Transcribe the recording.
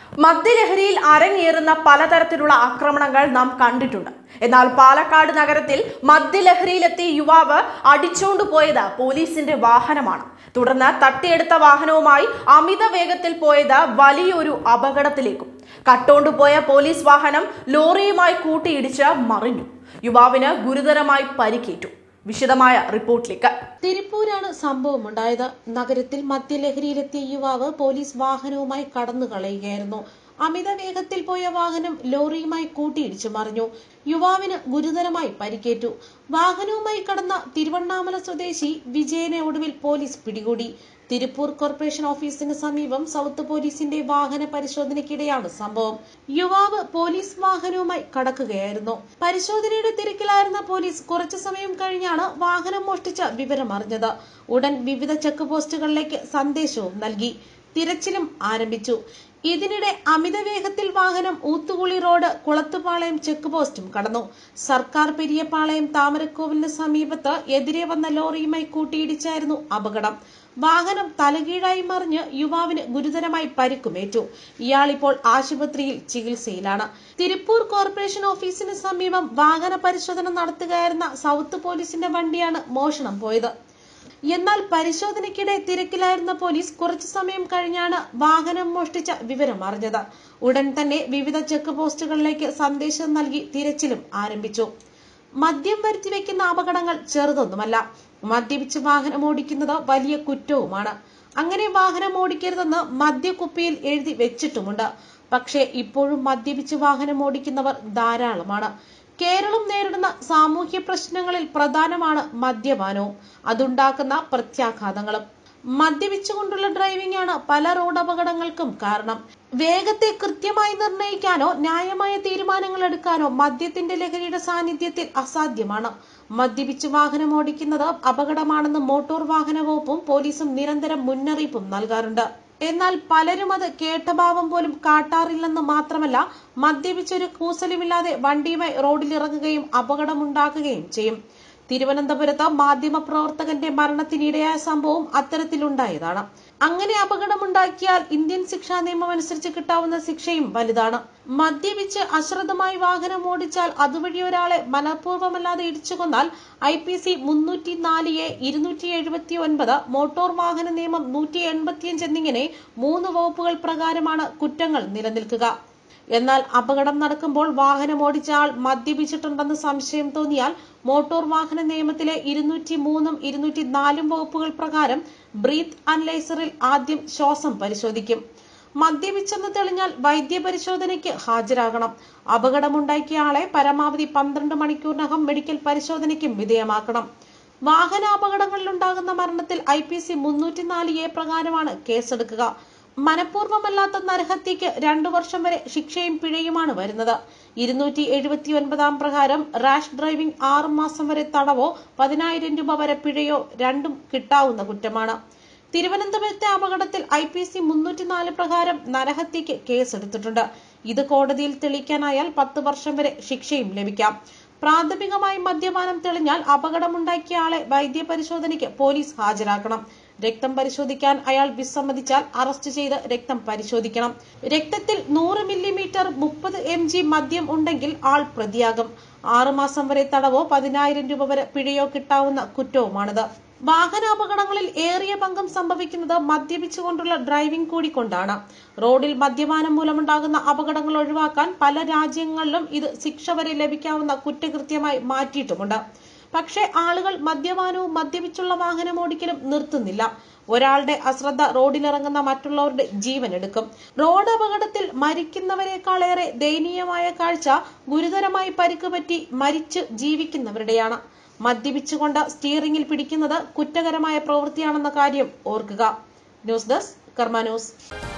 മദ്യലഹരിയിൽ അരങ്ങേറുന്ന പലതരത്തിലുള്ള ആക്രമണങ്ങൾ നാം കണ്ടിട്ടുണ്ട് എന്നാൽ പാലക്കാട് നഗരത്തിൽ മദ്യലഹരിയിലെത്തിയ യുവാവ് അടിച്ചോണ്ട് പോയത് പോലീസിന്റെ വാഹനമാണ് തുടർന്ന് തട്ടിയെടുത്ത വാഹനവുമായി അമിത വേഗത്തിൽ പോയത് വലിയൊരു അപകടത്തിലേക്കും കട്ടോണ്ടുപോയ പോലീസ് വാഹനം ലോറിയുമായി കൂട്ടിയിടിച്ച് മറിഞ്ഞു യുവാവിന് ഗുരുതരമായി പരിക്കേറ്റു വിശദമായ റിപ്പോർട്ടിലേക്ക് തിരുപ്പൂരാണ് സംഭവമുണ്ടായത് നഗരത്തിൽ മദ്യലഹരിയിലെത്തിയ യുവാവ് പോലീസ് വാഹനവുമായി കടന്നു കളയുകയായിരുന്നു അമിത വേഗത്തിൽ പോയ വാഹനം ലോറിയുമായി കൂട്ടിയിടിച്ചു മറിഞ്ഞു യുവാവിന് ഗുരുതരമായി പരിക്കേറ്റു വാഹനവുമായി കടന്ന തിരുവണ്ണാമല സ്വദേശി വിജയനെ ഒടുവിൽ പോലീസ് പിടികൂടി തിരുപ്പൂർ കോർപ്പറേഷൻ ഓഫീസിന് സമീപം സൗത്ത് പോലീസിന്റെ വാഹന പരിശോധനയ്ക്കിടെയാണ് സംഭവം യുവാവ് പോലീസ് വാഹനവുമായി കടക്കുകയായിരുന്നു പരിശോധനയുടെ തിരക്കിലായിരുന്ന പോലീസ് കുറച്ചു സമയം കഴിഞ്ഞാണ് വാഹനം മോഷ്ടിച്ച വിവരം അറിഞ്ഞത് ഉടൻ വിവിധ ചെക്ക് പോസ്റ്റുകളിലേക്ക് സന്ദേശവും നൽകി തിരച്ചിലും ആരംഭിച്ചു ഇതിനിടെ അമിത വേഗത്തിൽ വാഹനം ഊത്തുകുളി റോഡ് കുളത്തുപാളയം ചെക്ക് പോസ്റ്റും കടന്നു സർക്കാർ പെരിയപാളയം താമരക്കോവിലിന് സമീപത്ത് എതിരെ വന്ന ലോറിയുമായി കൂട്ടിയിടിച്ചായിരുന്നു അപകടം വാഹനം തലകീഴായി മറിഞ്ഞ് യുവാവിന് ഗുരുതരമായി പരിക്കുമേറ്റു ഇയാൾ ഇപ്പോൾ ആശുപത്രിയിൽ ചികിത്സയിലാണ് തിരുപ്പൂർ കോർപ്പറേഷൻ ഓഫീസിന് സമീപം വാഹന പരിശോധന നടത്തുകയായിരുന്ന സൗത്ത് പോലീസിന്റെ വണ്ടിയാണ് മോഷണം പോയത് എന്നാൽ പരിശോധനയ്ക്കിടെ തിരക്കിലായിരുന്ന പോലീസ് കുറച്ചു സമയം കഴിഞ്ഞാണ് വാഹനം മോഷ്ടിച്ച വിവരം അറിഞ്ഞത് ഉടൻ തന്നെ വിവിധ ചെക്ക് പോസ്റ്റുകളിലേക്ക് സന്ദേശം നൽകി തിരച്ചിലും ആരംഭിച്ചു മദ്യം വരുത്തി വെക്കുന്ന അപകടങ്ങൾ ചെറുതൊന്നുമല്ല മദ്യപിച്ച് വാഹനം ഓടിക്കുന്നത് വലിയ കുറ്റവുമാണ് അങ്ങനെ വാഹനം ഓടിക്കരുതെന്ന് മദ്യക്കുപ്പിയിൽ എഴുതി വെച്ചിട്ടുമുണ്ട് പക്ഷേ ഇപ്പോഴും മദ്യപിച്ച് വാഹനം ഓടിക്കുന്നവർ ധാരാളമാണ് കേരളം നേരിടുന്ന സാമൂഹ്യ പ്രശ്നങ്ങളിൽ പ്രധാനമാണ് മദ്യപാനവും അതുണ്ടാക്കുന്ന പ്രത്യാഘാതങ്ങളും മദ്യപിച്ചുകൊണ്ടുള്ള ഡ്രൈവിംഗ് ആണ് പല റോഡ് അപകടങ്ങൾക്കും കാരണം വേഗത്തെ കൃത്യമായി നിർണ്ണയിക്കാനോ ന്യായമായ തീരുമാനങ്ങൾ എടുക്കാനോ മദ്യത്തിന്റെ ലഹരിയുടെ സാന്നിധ്യത്തിൽ അസാധ്യമാണ് മദ്യപിച്ച് വാഹനം ഓടിക്കുന്നത് അപകടമാണെന്ന് മോട്ടോർ വാഹന വകുപ്പും പോലീസും നിരന്തരം മുന്നറിയിപ്പും നൽകാറുണ്ട് എന്നാൽ പലരും അത് കേട്ടഭാവം പോലും കാട്ടാറില്ലെന്ന് മാത്രമല്ല മദ്യപിച്ചൊരു കൂസലുമില്ലാതെ വണ്ടിയുമായി റോഡിലിറങ്ങുകയും അപകടമുണ്ടാക്കുകയും ചെയ്യും തിരുവനന്തപുരത്ത് മാധ്യമ പ്രവർത്തകന്റെ മരണത്തിനിടയായ സംഭവം അത്തരത്തിലുണ്ടായതാണ് അങ്ങനെ അപകടമുണ്ടാക്കിയാൽ ഇന്ത്യൻ ശിക്ഷാ നിയമം അനുസരിച്ച് കിട്ടാവുന്ന ശിക്ഷയും വലുതാണ് മദ്യപിച്ച് അശ്രദ്ധമായി വാഹനം ഓടിച്ചാൽ അതുവഴി ഒരാളെ മനഃപൂർവ്വമല്ലാതെ ഇടിച്ചു കൊന്നാൽ ഐ പി സി മുന്നൂറ്റി നാല് എ ഇരുന്നൂറ്റി എഴുപത്തി ഒൻപത് മോട്ടോർ വാഹന നിയമം നൂറ്റി എൺപത്തിയഞ്ച് എന്നിങ്ങനെ മൂന്ന് വകുപ്പുകൾ പ്രകാരമാണ് കുറ്റങ്ങൾ നിലനിൽക്കുക എന്നാൽ അപകടം നടക്കുമ്പോൾ വാഹനം ഓടിച്ച ആൾ മദ്യപിച്ചിട്ടുണ്ടെന്ന് സംശയം തോന്നിയാൽ മോട്ടോർ വാഹന നിയമത്തിലെ ഇരുന്നൂറ്റി മൂന്നും ഇരുന്നൂറ്റി നാലും വകുപ്പുകൾ പ്രകാരം ബ്രീത്ത് അനലൈസറിൽ ആദ്യം ശ്വാസം പരിശോധിക്കും മദ്യപിച്ചെന്ന് തെളിഞ്ഞാൽ വൈദ്യപരിശോധനയ്ക്ക് ഹാജരാകണം അപകടമുണ്ടാക്കിയ ആളെ പരമാവധി പന്ത്രണ്ട് മണിക്കൂറിനകം മെഡിക്കൽ പരിശോധനയ്ക്കും വിധേയമാക്കണം വാഹനാപകടങ്ങളിലുണ്ടാകുന്ന മരണത്തിൽ ഐ പി സി മുന്നൂറ്റിനാല് എ പ്രകാരമാണ് കേസെടുക്കുക മനഃപൂർവ്വമല്ലാത്ത നരഹത്യക്ക് രണ്ടു വർഷം വരെ ശിക്ഷയും പിഴയുമാണ് വരുന്നത് ഇരുന്നൂറ്റി എഴുപത്തി ഒൻപതാം പ്രകാരം റാഷ് ഡ്രൈവിംഗ് ആറ് മാസം വരെ തടവോ പതിനായിരം രൂപ വരെ പിഴയോ രണ്ടും കിട്ടാവുന്ന കുറ്റമാണ് തിരുവനന്തപുരത്തെ അപകടത്തിൽ ഐ പി സി മുന്നൂറ്റിനാല് പ്രകാരം നരഹത്യക്ക് കേസെടുത്തിട്ടുണ്ട് ഇത് കോടതിയിൽ തെളിയിക്കാനായാൽ പത്ത് വർഷം വരെ ശിക്ഷയും ലഭിക്കാം പ്രാഥമികമായി മദ്യപാനം തെളിഞ്ഞാൽ അപകടമുണ്ടാക്കിയ ആളെ വൈദ്യപരിശോധനയ്ക്ക് പോലീസ് ഹാജരാക്കണം രക്തം പരിശോധിക്കാൻ അയാൾ വിസമ്മതിച്ചാൽ അറസ്റ്റ് ചെയ്ത് രക്തം പരിശോധിക്കണം രക്തത്തിൽ നൂറ് മില്ലിമീറ്റർ മുപ്പത് എം ജി മദ്യം ഉണ്ടെങ്കിൽ ആൾ പ്രതിയാകും ആറുമാസം വരെ തടവോ പതിനായിരം രൂപ വരെ പിഴയോ കിട്ടാവുന്ന കുറ്റവുമാണിത് വാഹനാപകടങ്ങളിൽ ഏറിയ പങ്കും സംഭവിക്കുന്നത് മദ്യപിച്ചുകൊണ്ടുള്ള ഡ്രൈവിംഗ് കൂടി കൊണ്ടാണ് റോഡിൽ മദ്യപാനം മൂലമുണ്ടാകുന്ന അപകടങ്ങൾ ഒഴിവാക്കാൻ പല രാജ്യങ്ങളിലും ഇത് ശിക്ഷ വരെ ലഭിക്കാവുന്ന കുറ്റകൃത്യമായി മാറ്റിയിട്ടുമുണ്ട് പക്ഷേ ആളുകൾ മദ്യപാനവും മദ്യപിച്ചുള്ള വാഹനം ഓടിക്കലും നിർത്തുന്നില്ല ഒരാളുടെ അശ്രദ്ധ റോഡിലിറങ്ങുന്ന മറ്റുള്ളവരുടെ ജീവൻ എടുക്കും റോഡ് അപകടത്തിൽ മരിക്കുന്നവരെക്കാളേറെ ദയനീയമായ കാഴ്ച ഗുരുതരമായി പരിക്കുപറ്റി മരിച്ചു ജീവിക്കുന്നവരുടെയാണ് മദ്യപിച്ചുകൊണ്ട് സ്റ്റിയറിംഗിൽ പിടിക്കുന്നത് കുറ്റകരമായ പ്രവൃത്തിയാണെന്ന കാര്യം ഓർക്കുക ന്യൂസ് ഡെസ്ക് കർമ്മ ന്യൂസ്